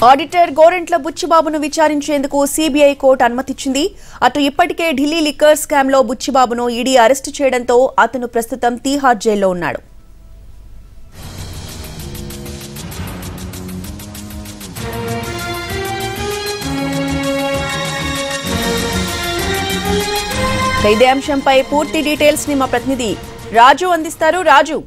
auditor Gorantla బుచ్చిబాబును విచారించేందుకు CBI court అనుమతిచ్చింది అటు ఇప్పటికే ఢిల్లీ లిక్కర్ స్కామ్ లో బుచ్చిబాబును ఈడీ అరెస్టు చేయడంతో అతను ప్రస్తుతం తీహార్ జైల్లో ఉన్నాడు ఇక ఇదే అంశంపై పూర్తి డీటెయిల్స్ ని మా ప్రతినిధి రాజు అందిస్తారు Raju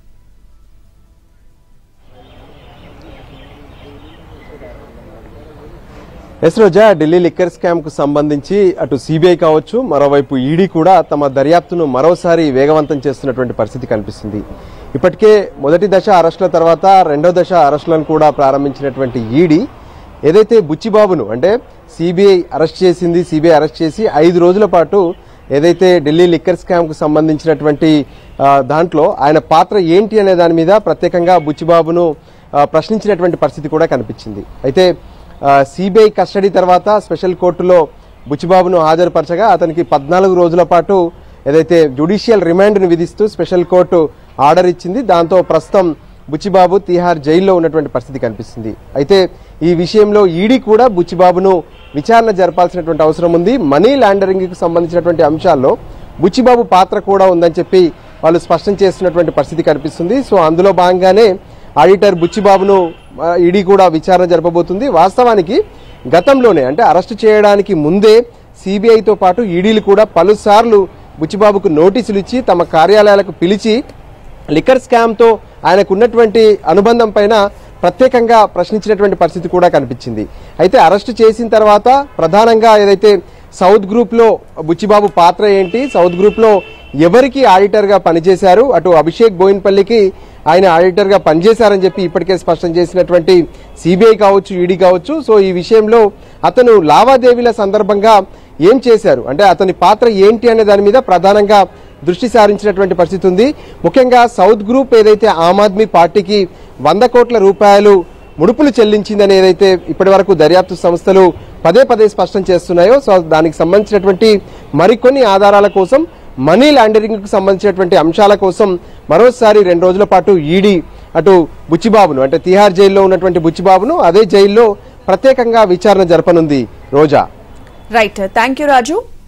S Roja Delhi liquor scam కు సంబంధించి అటు సిబిఐ కావచ్చు మరోవైపు ఈడీ కూడా తమ దర్యాప్తును మరోసారి వేగవంతం చేస్తున్నటువంటి పరిస్థితి కనిపిస్తుంది ఇప్పటికే మొదటి దశ అరెస్టుల తర్వాత రెండో దశ అరెస్టులను కూడా ప్రారంభించినటువంటి ఈడీ ఏదైతే బుచ్చిబాబును అంటే సిబిఐ అరెస్ట్ చేసింది సిబిఐ అరెస్ట్ చేసి ఐదు రోజుల పాటు ఏదైతే ఢిల్లీ లిక్కర్ స్కామ్ కు సంబంధించినటువంటి ఆ, దాంట్లో ఆయన పాత్ర ఏంటి అనే దాని మీద ప్రత్యేకంగా బుచ్చిబాబును ఆ, ప్రశ్నించినటువంటి పరిస్థితి కూడా కనిపించింది అయితే సిబిఐ కస్టడీ తర్వాత స్పెషల్ కోర్టులో బుచ్చిబాబును హాజరుపరచగా అతనికి పద్నాలుగు రోజుల పాటు ఏదైతే జ్యుడిషియల్ రిమాండ్ను విధిస్తూ స్పెషల్ కోర్టు ఆర్డర్ ఇచ్చింది దాంతో ప్రస్తుతం బుచ్చిబాబు తిహార్ జైల్లో ఉన్నటువంటి పరిస్థితి కనిపిస్తుంది అయితే ఈ విషయంలో ఈడీ కూడా బుచ్చిబాబును విచారణ జరపాల్సినటువంటి అవసరం ఉంది మనీ లాండరింగ్ కి సంబంధించినటువంటి అంశాల్లో బుచ్చిబాబు పాత్ర కూడా ఉందని చెప్పి వాళ్ళు స్పష్టం చేస్తున్నటువంటి పరిస్థితి కనిపిస్తుంది సో అందులో భాగంగానే ఆడిటర్ బుచ్చిబాబును ఆ, ఈడీ కూడా విచారణ జరపబోతుంది వాస్తవానికి గతంలోనే అంటే అరెస్టు చేయడానికి ముందే సిబిఐతో పాటు ఈడీలు కూడా పలుసార్లు బుచ్చిబాబుకు నోటీసులు ఇచ్చి తమ కార్యాలయాలకు పిలిచి లిక్కర్ స్కామ్తో ఆయనకు ఉన్నటువంటి అనుబంధం పైన ప్రత్యేకంగా ప్రశ్నించినటువంటి పరిస్థితి కూడా కనిపించింది అయితే అరెస్టు చేసిన తర్వాత ప్రధానంగా ఏదైతే సౌత్ గ్రూప్ లో బుచ్చిబాబు పాత్ర ఏంటి సౌత్ గ్రూప్ లో ఎవరికి ఆడిటర్ గా పనిచేశారు అటు అభిషేక్ బోయిన్పల్లికి ఆయన ఆడిటర్ గా పనిచేశారని చెప్పి ఇప్పటికే స్పష్టం చేసినటువంటి సిబిఐ కావచ్చు ఈడీ కావచ్చు సో ఈ విషయంలో అతను లావాదేవీల సందర్భంగా ఏం చేశారు అంటే అతని పాత్ర ఏంటి అనే దాని మీద ప్రధానంగా దృష్టి సారించినటువంటి పరిస్థితి ఉంది ముఖ్యంగా సౌత్ గ్రూప్ ఏదైతే ఆమ్ ఆద్మీ పార్టీకి వంద కోట్ల రూపాయలు ముడుపులు చెల్లించిందని ఏదైతే ఇప్పటి వరకు దర్యాప్తు సంస్థలు పదే పదే స్పష్టం చేస్తున్నాయో సో దానికి సంబంధించినటువంటి మరికొన్ని ఆధారాల కోసం మనీ లాండరింగ్ కు సంబంధించినటువంటి అంశాల కోసం మరోసారి రెండు రోజుల పాటు ఈడీ అటు బుచ్చిబాబును అంటే తిహార్ జైల్లో ఉన్నటువంటి బుచ్చిబాబును అదే జైల్లో ప్రత్యేకంగా విచారణ జరపనుంది Roja right thank you Raju